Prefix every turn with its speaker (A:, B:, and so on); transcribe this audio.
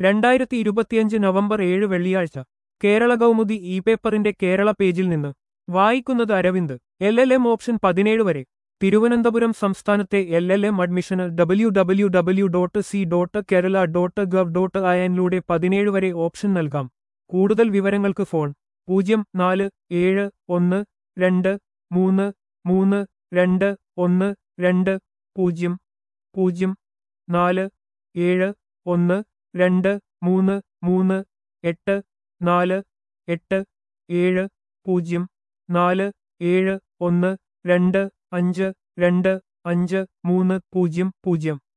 A: രണ്ടായിരത്തി ഇരുപത്തിയഞ്ച് നവംബർ ഏഴ് വെള്ളിയാഴ്ച കേരള കൗമുദി ഇ പേപ്പറിന്റെ കേരള പേജിൽ നിന്ന് വായിക്കുന്നത് Aravind L L M option പതിനേഴ് വരെ തിരുവനന്തപുരം സംസ്ഥാനത്തെ എൽ എൽ എം അഡ്മിഷന് W W W dot C dot Kerala dot gov dot അയനിലൂടെ പതിനേഴ് വരെ ഓപ്ഷൻ നൽകാം കൂടുതൽ വിവരങ്ങൾക്ക് ഫോൺ പൂജ്യം നാല് ഏഴ് ഒന്ന് രണ്ട് മൂന്ന് മൂന്ന് രണ്ട് ഒന്ന് രണ്ട് പൂജ്യം പൂജ്യം നാല് ഏഴ് ഒന്ന് രണ്ട് മൂന്ന് മൂന്ന് എട്ട് നാല് എട്ട് ഏഴ് പൂജ്യം നാല് ഏഴ് ഒന്ന് രണ്ട് അഞ്ച് രണ്ട് അഞ്ച് മൂന്ന് പൂജ്യം പൂജ്യം